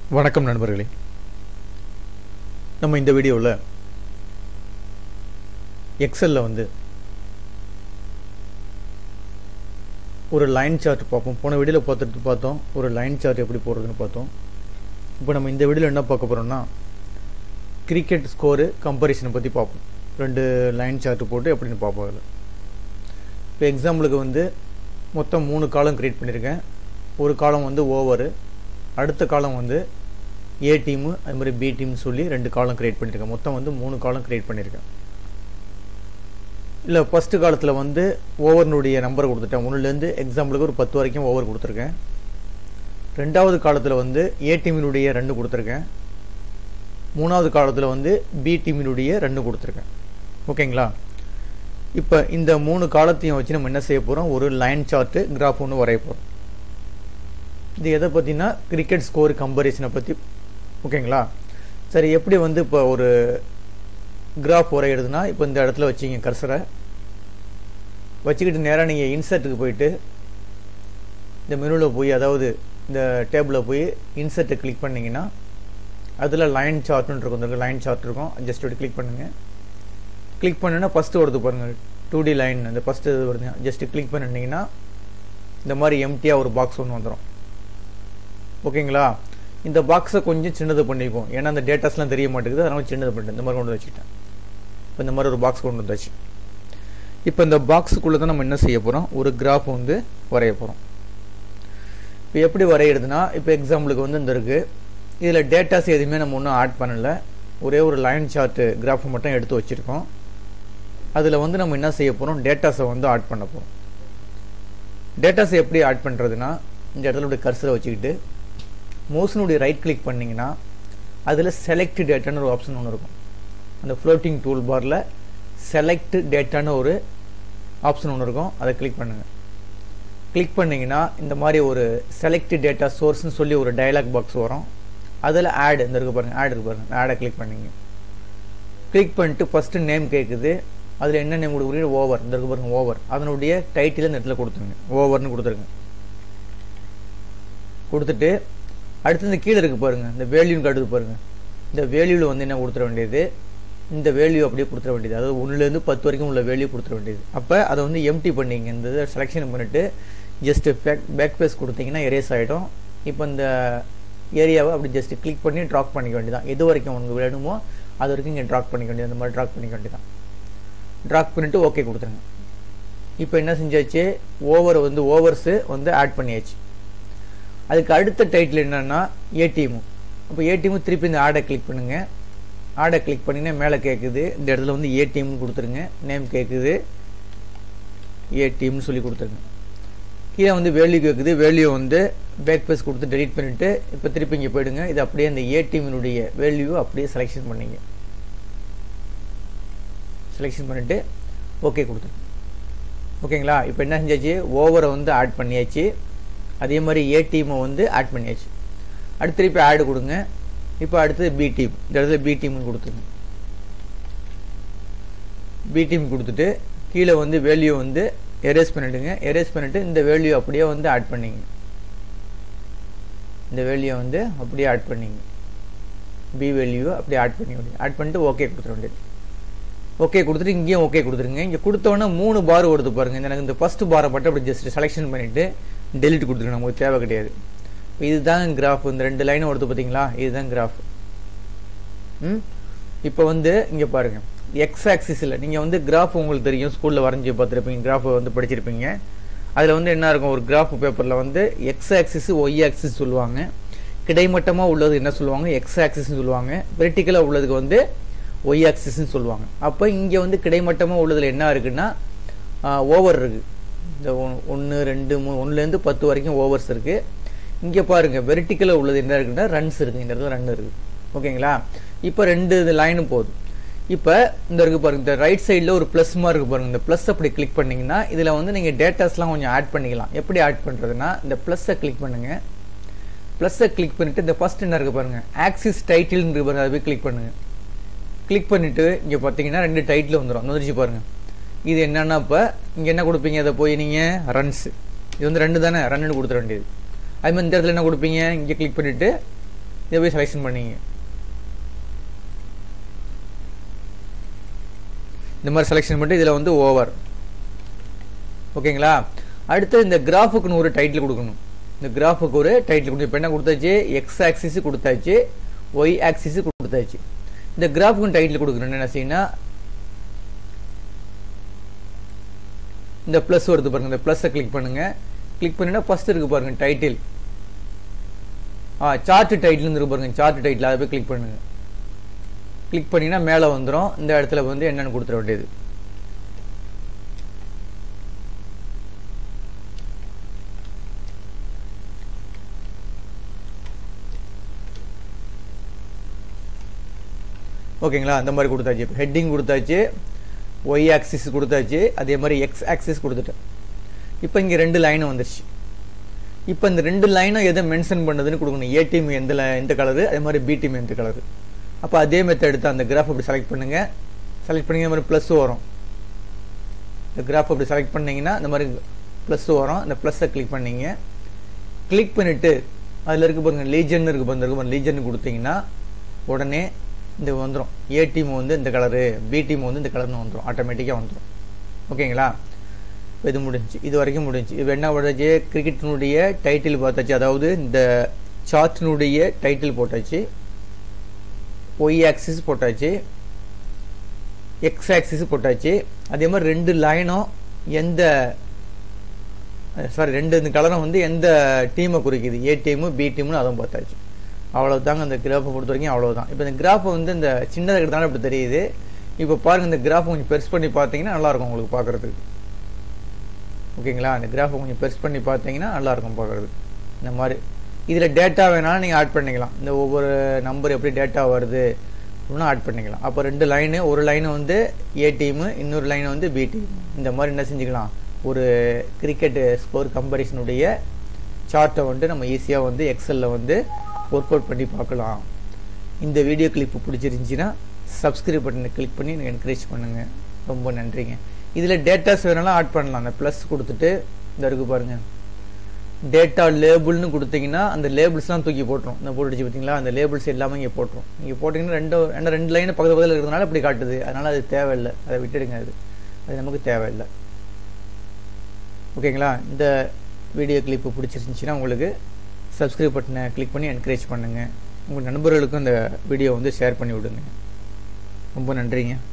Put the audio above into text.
வணக்கம் நண்பர்களே நம்ம இந்த வீடியோவில் எக்ஸலில் வந்து ஒரு லைன் சார்ட் பார்ப்போம் போன வீடியோவில் பார்த்துட்டு பார்த்தோம் ஒரு லைன் சார்ட் எப்படி போடுறதுன்னு பார்த்தோம் இப்போ நம்ம இந்த வீடியோவில் என்ன பார்க்க போகிறோம்னா கிரிக்கெட் ஸ்கோரு கம்பேரிசனை பற்றி பார்ப்போம் ரெண்டு லைன் சார்ட் போட்டு எப்படின்னு பார்ப்போம் அதில் இப்போ எக்ஸாம்பிளுக்கு வந்து மொத்தம் மூணு காலம் க்ரியேட் பண்ணியிருக்கேன் ஒரு காலம் வந்து ஓவரு அடுத்த காலம் வந்து ஏ டீமு அது மாதிரி பி டீம்னு சொல்லி ரெண்டு காலம் க்ரியேட் பண்ணியிருக்கேன் மொத்தம் வந்து மூணு காலம் க்ரியேட் பண்ணியிருக்கேன் இல்லை ஃபஸ்ட்டு காலத்தில் வந்து ஓவர்னுடைய நம்பர் கொடுத்துட்டேன் ஒன்றுலேருந்து எக்ஸாம்பிளுக்கு ஒரு பத்து வரைக்கும் ஓவர் கொடுத்துருக்கேன் ரெண்டாவது காலத்தில் வந்து ஏ டீமினுடைய ரெண்டு கொடுத்துருக்கேன் மூணாவது காலத்தில் வந்து பி டீமினுடைய ரெண்டு கொடுத்துருக்கேன் ஓகேங்களா இப்போ இந்த மூணு காலத்தையும் வச்சு நம்ம என்ன செய்ய போகிறோம் ஒரு லைன் சார்ட்டு கிராஃப் ஒன்று வரைய போகிறோம் இது எதை பற்றினா கிரிக்கெட் ஸ்கோர் கம்பேரிசனை பற்றி ஓகேங்களா சரி எப்படி வந்து இப்போ ஒரு கிராஃப் வரையிறதுனா இப்போ இந்த இடத்துல வச்சிங்க கர்சரை வச்சுக்கிட்டு நேராக நீங்கள் இன்சர்ட்டுக்கு போயிட்டு இந்த மெனுவில் போய் அதாவது இந்த டேபிளில் போய் இன்சர்ட்டை கிளிக் பண்ணிங்கன்னா அதில் லைன் சார்ட்னு இருக்கும் இந்த லைன் சார்ட் இருக்கும் ஜஸ்ட் இப்படி கிளிக் பண்ணுங்கள் கிளிக் பண்ணுன்னா ஃபஸ்ட்டு வருது பாருங்கள் டூ டி லைன் அந்த ஃபஸ்ட்டு இது வருது ஜஸ்ட் கிளிக் பண்ணிட்டீங்கன்னா இந்த மாதிரி எம்டியாக ஒரு பாக்ஸ் ஒன்று வந்துடும் ஓகேங்களா இந்த பாக்ஸை கொஞ்சம் சின்னது பண்ணிப்போம் ஏன்னா அந்த டேட்டாஸ்லாம் தெரிய மாட்டேங்குது அதனால சின்னது பண்ணிட்டேன் இந்த மாதிரி கொண்டு வந்து வச்சுட்டேன் இப்போ இந்த மாதிரி ஒரு பாக்ஸ் கொண்டு வந்தாச்சு இப்போ இந்த பாக்ஸுக்குள்ளே தான் நம்ம என்ன செய்ய போகிறோம் ஒரு கிராஃப் வந்து வரைய போகிறோம் இப்போ எப்படி வரையிறதுனா இப்போ எக்ஸாம்பிளுக்கு வந்து இந்த இருக்குது இதில் டேட்டாஸ் எதுவுமே நம்ம ஒன்றும் ஆட் பண்ணலை ஒரே ஒரு லைன் சார்ட்டு கிராஃப் மட்டும் எடுத்து வச்சுருக்கோம் அதில் வந்து நம்ம என்ன செய்ய போகிறோம் டேட்டாஸை வந்து ஆட் பண்ண போகிறோம் டேட்டாஸை எப்படி ஆட் பண்ணுறதுனா இந்த இடத்துல இப்படி கர்சரை வச்சுக்கிட்டு மோஷனுடைய ரைட் கிளிக் பண்ணிங்கன்னா அதில் செலக்ட் டேட்டான்னு ஒரு ஆப்ஷன் ஒன்று இருக்கும் அந்த ஃப்ளோட்டிங் டூல் பாரில் செலக்ட் டேட்டான்னு ஒரு ஆப்ஷன் ஒன்று இருக்கும் அதை கிளிக் பண்ணுங்கள் கிளிக் பண்ணிங்கன்னா இந்த மாதிரி ஒரு செலக்ட் டேட்டா சோர்ஸ்னு சொல்லி ஒரு டயலாக் பாக்ஸ் வரும் அதில் ஆட் இந்த இருக்கு பாருங்கள் ஆட் இருக்கு பாருங்கள் ஆடை கிளிக் பண்ணிங்க கிளிக் பண்ணிட்டு ஃபஸ்ட்டு நேம் கேட்குது அதில் என்ன நேம் கொடுக்குறீங்க ஓவர் இந்த இருக்கு பாருங்கள் ஓவர் அதனுடைய டைட்டில் இந்த இடத்துல கொடுத்துருங்க ஓவர்னு கொடுத்துருங்க கொடுத்துட்டு அடுத்து இந்த கீழே இருக்குது பாருங்கள் இந்த வேல்யூன்னு காட்டுது பாருங்கள் இந்த வேல்யூவில் வந்து என்ன கொடுத்துட வேண்டியது இந்த வேல்யூ அப்படியே கொடுத்துட வேண்டியது அதாவது ஒன்றுலேருந்து பத்து வரைக்கும் உள்ள வேல்யூ கொடுத்துட வேண்டியது அப்போ அதை வந்து எம்டி பண்ணிங்க இந்த இதை செலெக்ஷன் பண்ணிவிட்டு ஜஸ்ட்டு பேக் பேக் பேஸ் கொடுத்தீங்கன்னா எரேஸ் ஆகிடும் இப்போ இந்த ஏரியாவை அப்படி ஜஸ்ட் கிளிக் பண்ணி ட்ராக் பண்ணிக்க வேண்டியதான் எது வரைக்கும் உங்களுக்கு வேணுமோ அது வரைக்கும் இங்கே ட்ராக் பண்ணிக்க வேண்டியது அந்த மாதிரி ட்ராக் பண்ணிக்க வேண்டியதான் ட்ராக் பண்ணிவிட்டு ஓகே கொடுத்துருங்க இப்போ என்ன செஞ்சாச்சு ஓவர் வந்து ஓவர்ஸு வந்து ஆட் பண்ணியாச்சு அதுக்கு அடுத்த டைட்டில் என்னென்னா ஏடிஎம்மு அப்போ ஏடிஎம்மு திருப்பி இந்த ஆடை கிளிக் பண்ணுங்கள் ஆடை கிளிக் பண்ணிங்கன்னா மேலே கேட்குது இந்த இடத்துல வந்து ஏடிஎம்னு கொடுத்துருங்க நேம் கேட்குது ஏடிஎம்னு சொல்லி கொடுத்துருங்க கீழே வந்து வேல்யூ கேட்குது வேல்யூ வந்து பேக் பேஸ் கொடுத்து டெலிட் பண்ணிவிட்டு இப்போ திருப்பி இங்கே போயிடுங்க இது அப்படியே அந்த ஏடிஎம்னுடைய வேல்யூ அப்படியே செலெக்ஷன் பண்ணிங்க செலெக்ஷன் பண்ணிவிட்டு ஓகே கொடுத்துருங்க ஓகேங்களா இப்போ என்ன செஞ்சாச்சு ஓவரை வந்து ஆட் பண்ணியாச்சு அதே மாதிரி ஏ டீமை வந்து ஆட் பண்ணியாச்சு அடுத்து திருப்பி ஆடு கொடுங்க இப்போ அடுத்தது பி டீம் இந்த இடத்துல பி டீம்னு கொடுத்துருங்க பி டீம் கொடுத்துட்டு கீழே வந்து வேல்யூ வந்து எரேஸ் பண்ணிவிடுங்க எரேஸ் பண்ணிவிட்டு இந்த வேல்யூ அப்படியே வந்து ஆட் பண்ணிங்க இந்த வேல்யூ வந்து அப்படியே ஆட் பண்ணிங்க பி வேல்யூ அப்படியே ஆட் பண்ணி விடுங்க ஆட் பண்ணிட்டு ஓகே கொடுத்துட வேண்டியது ஓகே கொடுத்துட்டு இங்கேயும் ஓகே கொடுத்துருங்க இங்கே கொடுத்தோன்னே மூணு பார் ஓடுது பாருங்கள் எனக்கு இந்த ஃபஸ்ட் பாரை மட்டும் அப்படி ஜஸ்ட் செலெக்ஷன் பண்ணிவிட்டு டெலிட் கொடுத்துருங்க நமக்கு தேவை கிடையாது இதுதான் கிராஃப் இந்த ரெண்டு லைனும் ஓடுது பார்த்தீங்களா இதுதான் கிராஃப் ம் இப்போ வந்து இங்கே பாருங்கள் எக்ஸ் ஆக்சிஸில் நீங்கள் வந்து கிராஃப் உங்களுக்கு தெரியும் ஸ்கூலில் வரைஞ்சி பார்த்துருப்பீங்க கிராஃப் வந்து படிச்சிருப்பீங்க அதில் வந்து என்ன இருக்கும் ஒரு கிராஃப் பேப்பரில் வந்து எக்ஸ் ஆக்சிஸ் ஒய் ஆக்சிஸ் சொல்லுவாங்க கிடைமட்டமாக உள்ளது என்ன சொல்லுவாங்க எக்ஸ் ஆக்சிஸ்னு சொல்லுவாங்க வெர்டிக்கலாக உள்ளதுக்கு வந்து ஒய் ஆக்சிஸ்னு சொல்லுவாங்க அப்போ இங்கே வந்து கிடைமட்டமாக உள்ளதில் என்ன இருக்குன்னா ஓவர் இருக்குது இந்த ஒன்று ரெண்டு மூணு ஒன்றுலேருந்து பத்து வரைக்கும் ஓவர்ஸ் இருக்குது இங்கே பாருங்கள் வெர்டிக்கலாக உள்ளது என்ன இருக்குன்னா ரன்ஸ் இருக்குது இந்த இடத்துல ரன் இருக்குது ஓகேங்களா இப்போ ரெண்டு இது லைனும் போகுது இப்போ இந்த இருக்குது பாருங்கள் இந்த ரைட் சைடில் ஒரு ப்ளஸ் மாதிரி இருக்குது பாருங்கள் இந்த ப்ளஸ் அப்படி கிளிக் பண்ணிங்கன்னா இதில் வந்து நீங்கள் டேட்டாஸ்லாம் கொஞ்சம் ஆட் பண்ணிக்கலாம் எப்படி ஆட் பண்ணுறதுனா இந்த ப்ளஸ்ஸை கிளிக் பண்ணுங்கள் ப்ளஸ்ஸை கிளிக் பண்ணிவிட்டு இந்த ஃபஸ்ட் என்ன இருக்குது பாருங்கள் ஆக்சிஸ் டைட்டில்னு பாருங்கள் அதை போய் கிளிக் பண்ணுங்கள் கிளிக் பண்ணிவிட்டு இங்கே பார்த்தீங்கன்னா ரெண்டு டைட்டில் வந்துடும் வந்துருச்சு பாருங்கள் இது என்னென்னா இப்போ இங்கே என்ன கொடுப்பீங்க அதை போய் நீங்கள் ரன்ஸு இது வந்து ரெண்டு தானே ரன்னு கொடுத்துட வேண்டியது அது மாதிரி இந்த இடத்துல என்ன கொடுப்பீங்க இங்கே கிளிக் பண்ணிவிட்டு இதை போய் செலெக்ஷன் பண்ணிங்க இந்த மாதிரி செலெக்ஷன் பண்ணிட்டு இதில் வந்து ஓவர் ஓகேங்களா அடுத்து இந்த கிராஃபுக்குன்னு ஒரு டைட்டில் கொடுக்கணும் இந்த கிராஃபுக்கு ஒரு டைட்டில் கொடுக்கணும் இப்போ என்ன கொடுத்தாச்சு எக்ஸ் ஆக்சிஸ் கொடுத்தாச்சு ஒய் ஆக்சிஸ் கொடுத்தாச்சு இந்த கிராஃபுக்கு டைட்டில் கொடுக்கணும் என்ன செய்யணும் இந்த ப்ளஸ் வருது பாருங்க இந்த ப்ளஸ்ஸை கிளிக் பண்ணுங்க கிளிக் பண்ணினா ஃபர்ஸ்ட் இருக்கு பாருங்க டைட்டில் ஆ சார்ட் டைட்டில் இருக்கு பாருங்க சார்ட் டைட்டில் அதை போய் கிளிக் பண்ணுங்க கிளிக் பண்ணிங்கன்னா மேலே வந்துடும் இந்த இடத்துல வந்து என்னென்னு கொடுத்துட வேண்டியது ஓகேங்களா அந்த மாதிரி கொடுத்தாச்சு இப்போ ஹெட்டிங் கொடுத்தாச்சு ஒய் ஆக்சிஸ் கொடுத்தாச்சு அதே மாதிரி எக்ஸ் ஆக்சிஸ் கொடுத்துட்டேன் இப்போ இங்கே ரெண்டு லைனும் வந்துருச்சு இப்போ இந்த ரெண்டு லைனும் எதை மென்ஷன் பண்ணுதுன்னு கொடுக்கணும் ஏ டீம் எந்த எந்த கலரு அதே மாதிரி பி டீம் எந்த கலரு அப்போ அதே மெத்தட் எடுத்து அந்த கிராஃப் அப்படி செலக்ட் பண்ணுங்கள் செலக்ட் பண்ணி இந்த மாதிரி ப்ளஸ் வரும் இந்த கிராஃப் அப்படி செலக்ட் பண்ணிங்கன்னா இந்த மாதிரி ப்ளஸ் வரும் இந்த ப்ளஸ்ஸை கிளிக் பண்ணிங்க கிளிக் பண்ணிவிட்டு அதில் இருக்க பாருங்க லீஜன் இருக்கு பாருங்க இருக்கு லீஜன் கொடுத்தீங்கன்னா உடனே இந்த வந்துடும் ஏ டீம் வந்து இந்த கலரு பி டீம் வந்து இந்த கலர்னு வந்துடும் ஆட்டோமேட்டிக்காக வந்துடும் ஓகேங்களா இது முடிஞ்சு இது வரைக்கும் முடிஞ்சு இப்போ என்ன பண்ணுச்சு கிரிக்கெட்டினுடைய டைட்டில் பார்த்தாச்சு அதாவது இந்த சார்ட்டினுடைய டைட்டில் போட்டாச்சு ஒய் ஆக்சிஸ் போட்டாச்சு எக்ஸ் ஆக்சிஸ் போட்டாச்சு அதே மாதிரி ரெண்டு லைனும் எந்த சாரி ரெண்டு இந்த கலரும் வந்து எந்த டீமை குறிக்குது ஏ டீமு பி டீம்னு அதுவும் பார்த்தாச்சு அவ்வளோதாங்க அந்த கிராஃபை பொறுத்த வரைக்கும் அவ்வளோதான் இப்போ இந்த கிராஃபை வந்து இந்த சின்னதாக இருக்கிறதால இப்படி தெரியுது இப்போ பாருங்கள் இந்த கிராஃபை கொஞ்சம் பெருசு பண்ணி பார்த்தீங்கன்னா நல்லாயிருக்கும் உங்களுக்கு பார்க்குறதுக்கு ஓகேங்களா அந்த கிராஃபை கொஞ்சம் பெருசு பண்ணி பார்த்தீங்கன்னா நல்லாயிருக்கும் பார்க்குறதுக்கு இந்த மாதிரி இதில் டேட்டா வேணாலும் நீங்கள் ஆட் பண்ணிக்கலாம் இந்த ஒவ்வொரு நம்பர் எப்படி டேட்டா வருது அப்படின்னா ஆட் பண்ணிக்கலாம் அப்போ ரெண்டு லைனு ஒரு லைனு வந்து ஏ டீமு இன்னொரு லைனு வந்து பி டீம் இந்த மாதிரி என்ன செஞ்சுக்கலாம் ஒரு கிரிக்கெட் ஸ்கோர் கம்பரிஷனுடைய சார்ட்டை வந்து நம்ம ஈஸியாக வந்து எக்ஸலில் வந்து ஒர்க் அவுட் பண்ணி பார்க்கலாம் இந்த வீடியோ கிளிப்பு பிடிச்சிருந்துச்சின்னா சப்ஸ்கிரைப் பட்டனை கிளிக் பண்ணி எனக்கு என்கரேஜ் பண்ணுங்கள் ரொம்ப நன்றிங்க இதில் டேட்டாஸ் வேணாலும் ஆட் பண்ணலாம் அந்த ப்ளஸ் கொடுத்துட்டு இந்த இருக்கு பாருங்கள் டேட்டா லேபிள்னு கொடுத்தீங்கன்னா அந்த லேபிள்ஸ்லாம் தூக்கி போட்டுரும் இந்த போட்டுச்சு பார்த்தீங்களா அந்த லேபிள்ஸ் எல்லாமே இங்கே போட்டுரும் இங்கே போட்டிங்கன்னா ரெண்டு ரெண்டு ரெண்டு லைன் பக்கத்து பக்கத்தில் இருக்கிறதுனால இப்படி காட்டுது அதனால் அது தேவையில்லை அதை விட்டுடுங்க அது அது நமக்கு தேவையில்லை ஓகேங்களா இந்த வீடியோ கிளிப்பு பிடிச்சிருந்துச்சின்னா உங்களுக்கு சப்ஸ்கிரைப் பட்டனை கிளிக் பண்ணி என்கரேஜ் பண்ணுங்கள் உங்கள் நண்பர்களுக்கும் இந்த வீடியோ வந்து ஷேர் பண்ணி விடுங்க ரொம்ப நன்றிங்க